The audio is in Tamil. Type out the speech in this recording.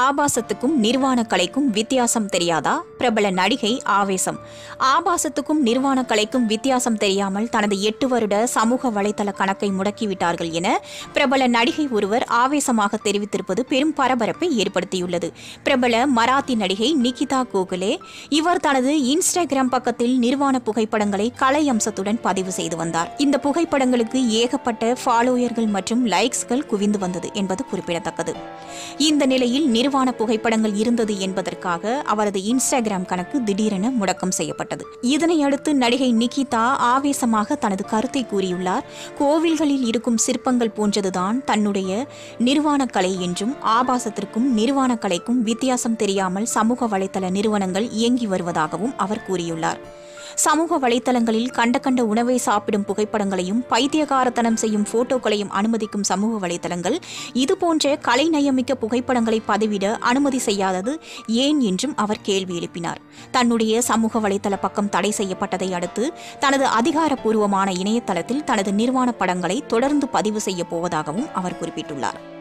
ஆபாசத்துக்கும் நிர்வாண கலைக்கும் வித்தியாசம் தெரியாதா பிரபல நடிகை ஆவேசம் ஆபாசத்துக்கும் நிர்வாண கலைக்கும் வித்தியாசம் தெரியாமல் தனது எட்டு வருட சமூக வலைதள கணக்கை முடக்கிவிட்டார்கள் என பிரபல நடிகை ஒருவர் ஆவேசமாக தெரிவித்திருப்பது பெரும் பரபரப்பை ஏற்படுத்தியுள்ளது பிரபல மராத்தி நடிகை நிகிதா கோகுலே இவர் தனது இன்ஸ்டாகிராம் பக்கத்தில் நிர்வாண புகைப்படங்களை கலை அம்சத்துடன் பதிவு செய்து வந்தார் இந்த புகைப்படங்களுக்கு ஏகப்பட்ட ஃபாலோயர்கள் மற்றும் லைக்ஸ்கள் குவிந்து வந்தது என்பது குறிப்பிடத்தக்கது இந்த நிலையில் நிர்வாண புகைப்படங்கள் இருந்தது என்பதற்காக அவரது இன்ஸ்டாகிராம் கணக்கு திடீரென முடக்கம் செய்யப்பட்டது இதனையடுத்து நடிகை நிகிதா ஆவேசமாக தனது கருத்தை கூறியுள்ளார் கோவில்களில் இருக்கும் சிற்பங்கள் போன்றதுதான் தன்னுடைய நிர்வாண கலை என்றும் ஆபாசத்திற்கும் நிர்வாண கலைக்கும் வித்தியாசம் தெரியாமல் சமூக வலைதள நிறுவனங்கள் இயங்கி வருவதாகவும் அவர் கூறியுள்ளார் சமூக வலைத்தளங்களில் கண்ட கண்ட உணவை சாப்பிடும் புகைப்படங்களையும் பைத்தியகாரத்தனம் செய்யும் போட்டோக்களையும் அனுமதிக்கும் சமூக வலைத்தளங்கள் இதுபோன்ற கலை நயமிக்க புகைப்படங்களை பதிவிட அனுமதி செய்யாதது ஏன் என்றும் அவர் கேள்வி எழுப்பினார் தன்னுடைய சமூக வலைத்தள பக்கம் தடை செய்யப்பட்டதை அடுத்து தனது அதிகாரப்பூர்வமான இணையதளத்தில் தனது நிர்வாண படங்களை தொடர்ந்து பதிவு செய்ய போவதாகவும் அவர் குறிப்பிட்டுள்ளார்